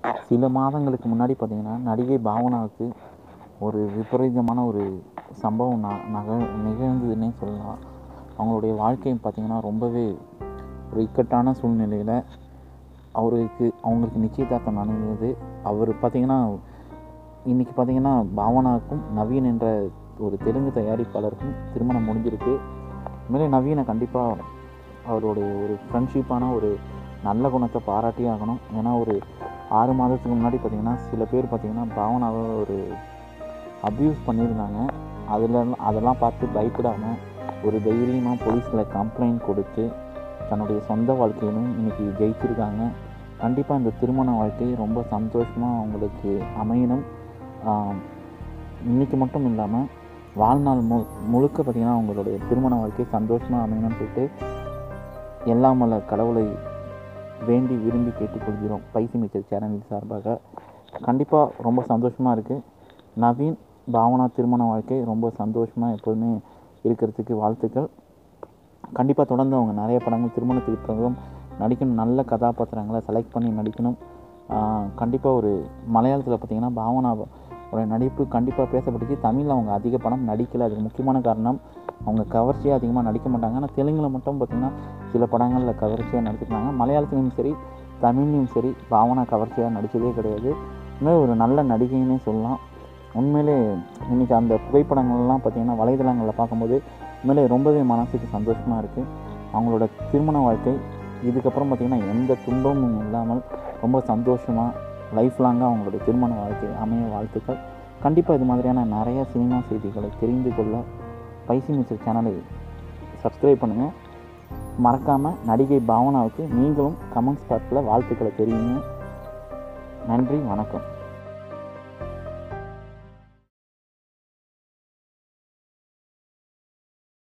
சில மாதங்களுக்கு முன்னாடி பார்த்தீங்கன்னா நடிகை பாவனாவுக்கு ஒரு விபரீதமான ஒரு சம்பவம் ந நக நிகழ்ந்ததுன்னே சொல்லலாம் அவங்களுடைய வாழ்க்கை பார்த்திங்கன்னா ரொம்பவே ஒரு இக்கட்டான சூழ்நிலையில் அவருக்கு அவங்களுக்கு நிச்சயதார்த்தம் நடந்தது அவர் பார்த்திங்கன்னா இன்றைக்கி பார்த்திங்கன்னா பாவனாவுக்கும் நவீன் என்ற ஒரு தெலுங்கு தயாரிப்பாளருக்கும் திருமணம் முடிஞ்சிருக்கு உண்மையிலே நவீனை கண்டிப்பாக அவருடைய ஒரு ஃப்ரெண்ட்ஷிப்பான ஒரு நல்ல குணத்தை பாராட்டியே ஆகணும் ஏன்னா ஒரு ஆறு மாதத்துக்கு முன்னாடி பார்த்திங்கன்னா சில பேர் பார்த்திங்கன்னா பாவனாவை ஒரு அப்யூஸ் பண்ணியிருந்தாங்க அதில் அதெல்லாம் பார்த்து பயப்படாமல் ஒரு தைரியமாக போலீஸில் கம்ப்ளைண்ட் கொடுத்து தன்னுடைய சொந்த வாழ்க்கையிலும் இன்றைக்கி ஜெயிச்சிருக்காங்க கண்டிப்பாக இந்த திருமண வாழ்க்கை ரொம்ப சந்தோஷமாக அவங்களுக்கு அமையணும் இன்றைக்கி மட்டும் இல்லாமல் வாழ்நாள் மு முழுக்க பார்த்திங்கன்னா அவங்களுடைய திருமண வாழ்க்கை சந்தோஷமாக அமையணும்னு சொல்லிட்டு எல்லாம் வல்ல கடவுளை வேண்டி விரும்பி கேட்டுக்கொள்கிறோம் பைசி மிச்சர் சேனல் சார்பாக கண்டிப்பாக ரொம்ப சந்தோஷமாக இருக்குது நவீன் பாவனா திருமண வாழ்க்கை ரொம்ப சந்தோஷமாக எப்போதுமே இருக்கிறதுக்கு வாழ்த்துக்கள் கண்டிப்பாக தொடர்ந்து அவங்க நிறைய படங்கள் திருமணத்துக்கு பிறகும் நடிக்கணும் நல்ல கதாபாத்திரங்களை செலக்ட் பண்ணி நடிக்கணும் கண்டிப்பாக ஒரு மலையாளத்தில் பார்த்திங்கன்னா பாவனா ஒரு நடிப்பு கண்டிப்பாக பேசப்பட்டுச்சு தமிழில் அவங்க அதிக படம் நடிக்கலை அதுக்கு முக்கியமான காரணம் அவங்க கவர்ச்சியாக அதிகமாக நடிக்க மாட்டாங்க ஆனால் தெலுங்கில் மட்டும் பார்த்திங்கன்னா சில படங்களில் கவர்ச்சியாக நடிச்சிருக்காங்க மலையாளத்துலேயும் சரி தமிழ்லையும் சரி பாவனா கவர்ச்சியாக நடித்ததே கிடையாது உண்மையிலே ஒரு நல்ல நடிகைன்னே சொல்லலாம் உண்மையிலே இன்றைக்கி அந்த புகைப்படங்கள்லாம் பார்த்திங்கன்னா வலைதளங்களில் பார்க்கும்போது உண்மையிலே ரொம்பவே மனசுக்கு சந்தோஷமாக இருக்குது அவங்களோட திருமண வாழ்க்கை இதுக்கப்புறம் பார்த்திங்கன்னா எந்த துன்பமும் இல்லாமல் ரொம்ப சந்தோஷமாக லைஃப் லாங்காக அவங்களுடைய திருமண வாழ்க்கை அமைய வாழ்த்துக்கள் கண்டிப்பாக இது மாதிரியான நிறைய சினிமா செய்திகளை தெரிந்து கொள்ள பைசி மிஸ்டர் சேனலை சப்ஸ்கிரைப் பண்ணுங்கள் மறக்காமல் நடிகை பாவனாவுக்கு நீங்களும் கமெண்ட்ஸ் பாக்ஸில் வாழ்த்துக்களை தெரியுங்க நன்றி வணக்கம்